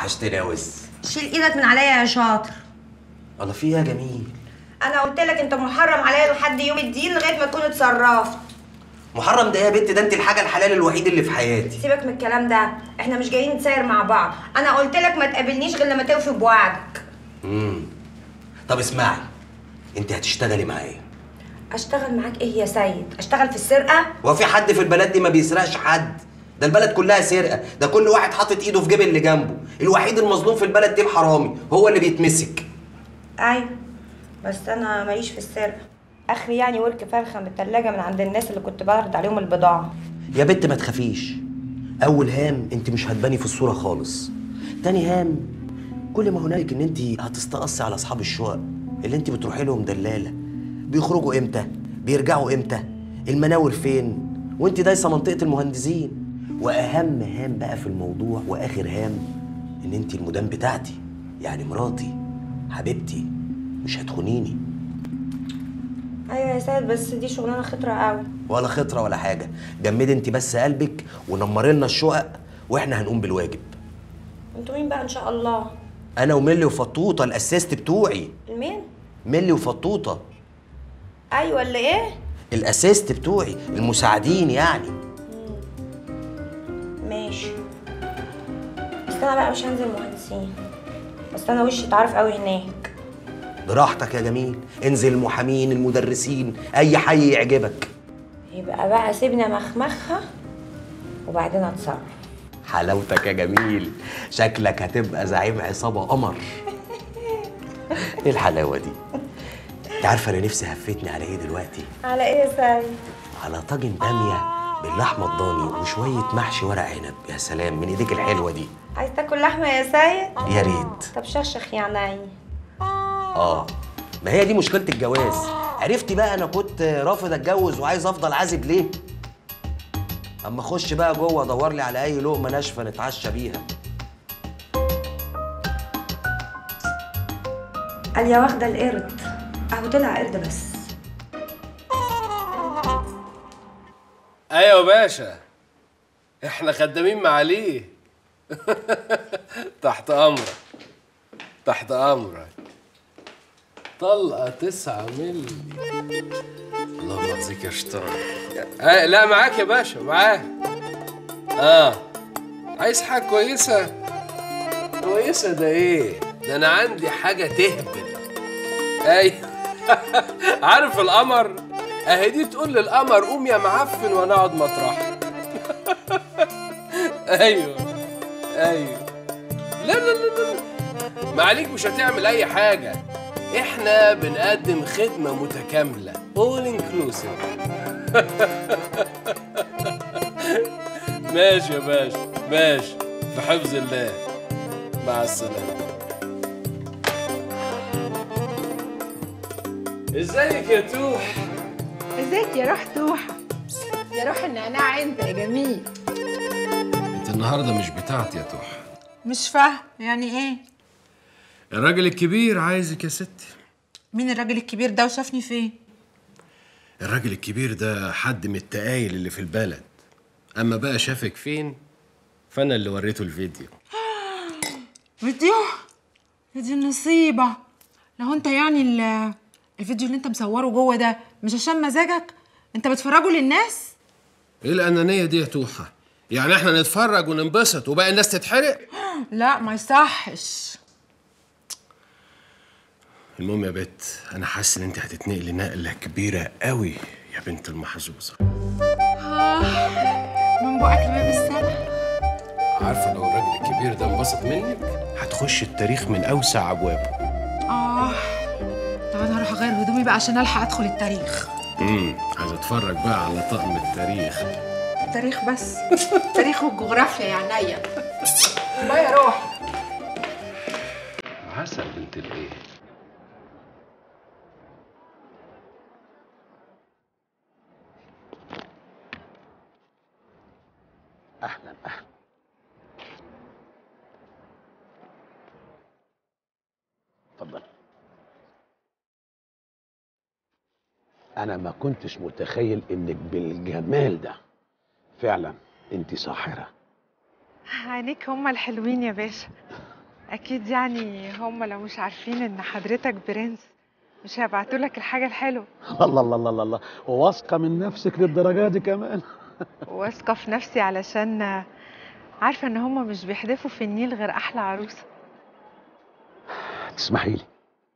وحشتني يا وز شيل ايدك من عليا يا شاطر الله في إيه يا جميل انا قلت لك انت محرم عليا لحد يوم الدين لغايه ما تكون اتصرفت محرم ده يا بنت ده انت الحاجه الحلال الوحيد اللي في حياتي سيبك من الكلام ده احنا مش جايين نتساير مع بعض انا قلت لك ما تقابلنيش غير لما توفي بوعدك امم طب اسمعي انت هتشتغلي معايا اشتغل معاك ايه يا سيد اشتغل في السرقه هو في حد في البلد دي ما بيسرقش حد ده البلد كلها سرقه ده كل واحد حاطط ايده في جيب اللي جنبه الوحيد المظلوم في البلد دي الحرامي هو اللي بيتمسك ايوه بس انا ماليش في السرقه اخري يعني ورك فرخه من التلاجة من عند الناس اللي كنت بعرض عليهم البضاعه يا بنت ما تخافيش اول هام انت مش هتباني في الصوره خالص تاني هام كل ما هنالك ان انت هتستقصي على اصحاب الشقق اللي انت بتروحي لهم دلاله بيخرجوا امتى بيرجعوا امتى المناور فين وانت دايسه منطقه المهندسين واهم هام بقى في الموضوع واخر هام ان انت المدام بتاعتي يعني مراتي حبيبتي مش هتخونيني ايوه يا سيد بس دي شغلانه خطره قوي ولا خطره ولا حاجه جمدي انت بس قلبك ونمري لنا الشقق واحنا هنقوم بالواجب انتوا مين بقى ان شاء الله انا وملي وفطوطه الاسيست بتوعي المين ملي وفطوطه ايوه اللي ايه الاسيست بتوعي المساعدين يعني ماشي بس انا بقى مش هنزل مهندسين بس انا وشي اتعرف قوي هناك براحتك يا جميل انزل المحامين المدرسين اي حي يعجبك يبقى بقى سيبنا مخمخها وبعدين اتصرف حلاوتك يا جميل شكلك هتبقى زعيم عصابه قمر ايه الحلاوه دي انت عارفه انا نفسي هفتني على ايه دلوقتي على ايه يا سيد على طاجن باميه باللحمه الضاني وشويه محشي ورق عنب يا سلام من ايديك الحلوه دي عايز تاكل لحمه يا سيد يا ريت طب شخشخ يا عيني اه ما هي دي مشكله الجواز عرفتي بقى انا كنت رافض اتجوز وعايز افضل عازب ليه اما اخش بقى جوه ادور لي على اي لقمه ناشفه نتعشى بيها قال يا واخده القرد اهو طلع قرد بس ايوه يا باشا احنا خدامين معاليه تحت امرك تحت امرك طلقه تسعة ملي اللهم يرزقك يا شطار آه لا معاك يا باشا معاك اه عايز حاجه كويسه كويسه ده ايه ده انا عندي حاجه تهبل اي عارف القمر اهي دي تقول للقمر قوم يا معفن وانا اقعد مطرحك ايوه ايوه لا لا لا لا معليك مش هتعمل اي حاجه احنا بنقدم خدمه متكامله all inclusive ماشي يا باشا ماشي في حفظ الله مع السلامه ازيك يا توح ازيك يا روح توحة يا روح النعناع انت يا جميل انت النهارده مش بتاعتي يا توح مش فاهم يعني ايه الراجل الكبير عايزك يا ستي مين الراجل الكبير ده وشافني فين الراجل الكبير ده حد من التقايل اللي في البلد اما بقى شافك فين فانا اللي وريته الفيديو فيديو فيديو النصيبة لو انت يعني ال- الفيديو اللي انت مصوره جوه ده مش عشان مزاجك انت بتفرجه للناس ايه الانانيه دي يا توحه يعني احنا نتفرج وننبسط وباقي الناس تتحرق لا ما يصحش المهم يا بت انا حاسس ان انت هتتنقلي نقله كبيره قوي يا بنت المحظوظه من بقك لباب السما عارفه لو الراجل الكبير ده انبسط منك هتخش التاريخ من اوسع ابوابه اه طب انا هروح اغير هدومي بقى عشان الحق ادخل التاريخ امم عايز اتفرج بقى على طقم التاريخ التاريخ بس التاريخ والجغرافيا يا عينيا باي يا روح عسل بنت الايه اهلا اهلا اتفضل انا ما كنتش متخيل انك بالجمال ده فعلا انت ساحره عينيك هما الحلوين يا باشا اكيد يعني هم لو مش عارفين ان حضرتك برنس مش هيبعتوا لك الحاجه الحلوه الله الله الله الله الله واثقه من نفسك للدرجه دي كمان واثقه في نفسي علشان عارفه ان هم مش بيحدفوا في النيل غير احلى عروسه تسمحي لي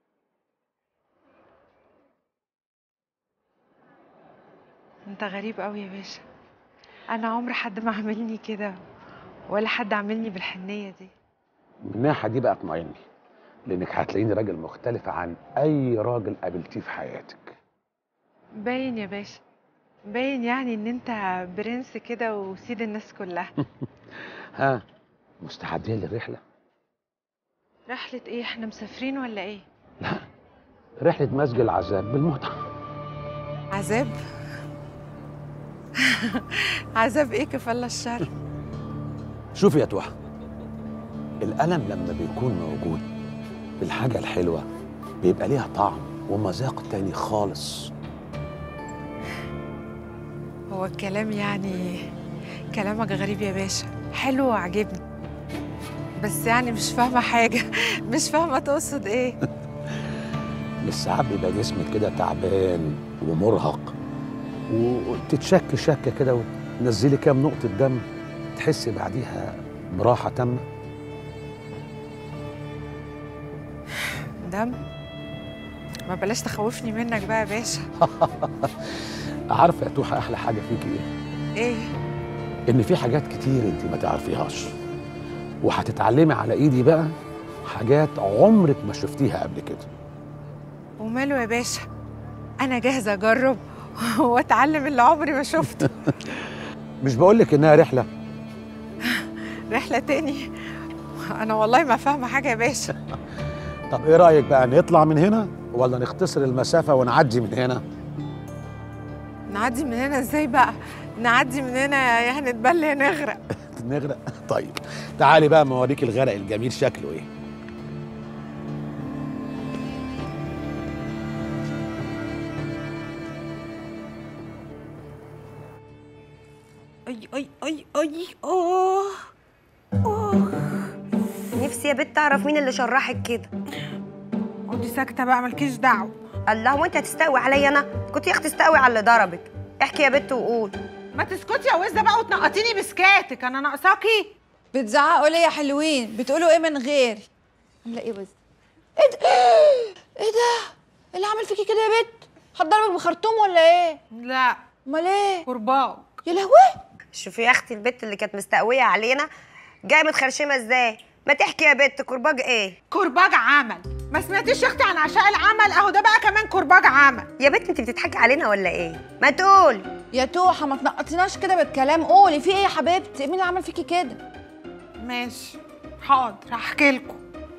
انت غريب قوي يا باشا انا عمر حد ما عاملني كده ولا حد عاملني بالحنيه دي من الناحيه دي بقى اطمئني لانك هتلاقيني راجل مختلف عن اي راجل قابلتيه في حياتك باين يا باشا باين يعني ان انت برنس كده وسيد الناس كلها ها مستعدين للرحله رحله ايه احنا مسافرين ولا ايه لا رحله مسج العذاب بالمتعه عذاب عذاب ايه كفالة الشر شوفي يا توحة الألم لما بيكون موجود الحاجة الحلوة بيبقى ليها طعم ومذاق تاني خالص هو الكلام يعني كلامك غريب يا باشا حلو وعجبني بس يعني مش فاهمة حاجة مش فاهمة تقصد ايه بس ساعات بيبقى جسمك كده تعبان ومرهق وتتشك شكة كده وتنزلي كام نقطة دم تحسي بعديها براحة تامة دم ما بلاش تخوفني منك بقى يا باشا عارفة يا توحة أحلى حاجة فيكي إيه؟ ايه إن في حاجات كتير أنت ما تعرفيهاش وهتتعلمي على إيدي بقى حاجات عمرك ما شفتيها قبل كده وماله يا باشا انا جاهزة اجرب واتعلم اللي عمري ما شفته مش بقولك إنها رحلة رحلة تاني انا والله ما فاهمة حاجة يا باشا طب إيه رأيك بقى نطلع من هنا ولا نختصر المسافة ونعدي من هنا؟ نعدي من هنا ازاي بقى نعدي من هنا يا هنتبل يا نغرق نغرق طيب تعالي بقى ما اوريك الغرق الجميل شكله ايه اي اي اي اي اوه نفسي يا بنت اعرف مين اللي شرحك كده اقعدي ساكتة بقى مالكيش دعوة الله وانت هتستقوي عليا انا كنت يا اختي تستقوي على اللي ضربك احكي يا بنت وقول ما تسكتي يا وزة بقى وتنقطيني بسكاتك انا ناقصاكي بتزعقوا ليه يا حلوين بتقولوا ايه من غيري عامله ايه وز ايه ده ايه ده إيه اللي عمل فيكي كده يا بت هتضربك بخرطوم ولا ايه لا امال ايه كرباج يا لهوي شوفي يا اختي البت اللي كانت مستقويه علينا جايه متخرشمه ازاي ما تحكي يا بنت كرباج ايه كرباج عمل ما سمعتيش يا اختي عن عشاء العمل اهو ده بقى كمان كرباج عمل يا بنت انت بتضحكي علينا ولا ايه ما تقول يا توحه ما تنقطيناش كده بالكلام قولي في ايه يا حبيبتي مين اللي عمل فيكي كده ماشي حاضر هحكي لكم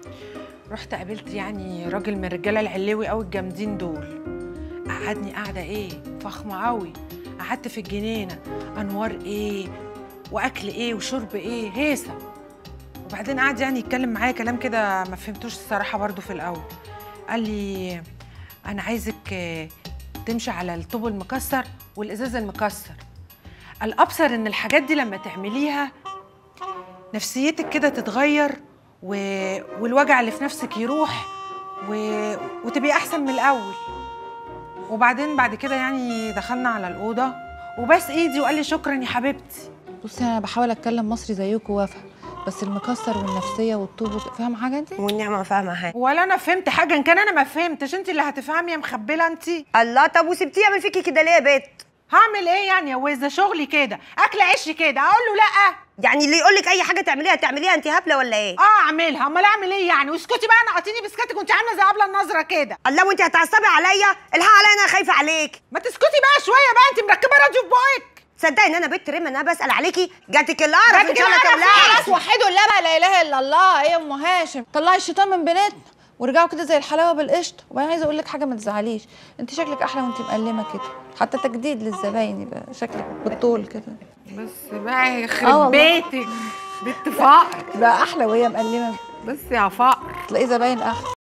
رحت قابلت يعني راجل من الرجاله العلوي قوي الجامدين دول قعدني قاعده ايه فخمه قوي قعدت في الجنينه انوار ايه واكل ايه وشرب ايه هيصه وبعدين قعد يعني يتكلم معايا كلام كده ما فهمتوش الصراحه برضو في الاول قال لي انا عايزك آه، تمشي على الطوب المكسر والازاز المكسر الابصر ان الحاجات دي لما تعمليها نفسيتك كده تتغير و... والوجع اللي في نفسك يروح و... وتبقي احسن من الاول وبعدين بعد كده يعني دخلنا على الاوضه وبس ايدي وقال لي شكرا يا حبيبتي بصي انا بحاول اتكلم مصري زيكم وافهم بس المكسر والنفسيه والطوب وك- فاهم حاجه انت والنعمه فاهمه حاجه ولا انا فهمت حاجه ان كان انا ما فهمتش انت اللي هتفهمي يا مخبله انت الله طب وسبتيه يعمل فيكي كده ليه يا بنت هعمل ايه يعني يا وزه شغلي كده اكل عيشي كده اقول له لا يعني اللي يقول لك اي حاجه تعمليها تعمليها انت هبله ولا ايه اه اعملها امال اعمل ايه يعني واسكتي بقى نقطيني بسكتك وانت عامله زي قبل النظره كده الله وانت هتعصبي عليا الحق عليا انا خايفه عليك ما تسكتي بقى شويه بقى انت مركبه راديو في بقك تصدقي ان انا بنت ريما ان انا بسال عليكي جاتك القرف ان جاتك شاء الله القرف تولعي خلاص وحدوا الله بقى لا اله الا الله ايه يا ام هاشم طلعي الشيطان من بيناتنا ورجعوا كده زي الحلاوه بالقشطه وبعدين عايزه اقول لك حاجه ما تزعليش انت شكلك احلى وانت مقلمه كده حتى تجديد للزباين يبقى شكلك بالطول كده بس بقى آه يخرب والله. بيتك بنت فقر بقى احلى وهي مقلمه بس يا فقر تلاقي زباين احلى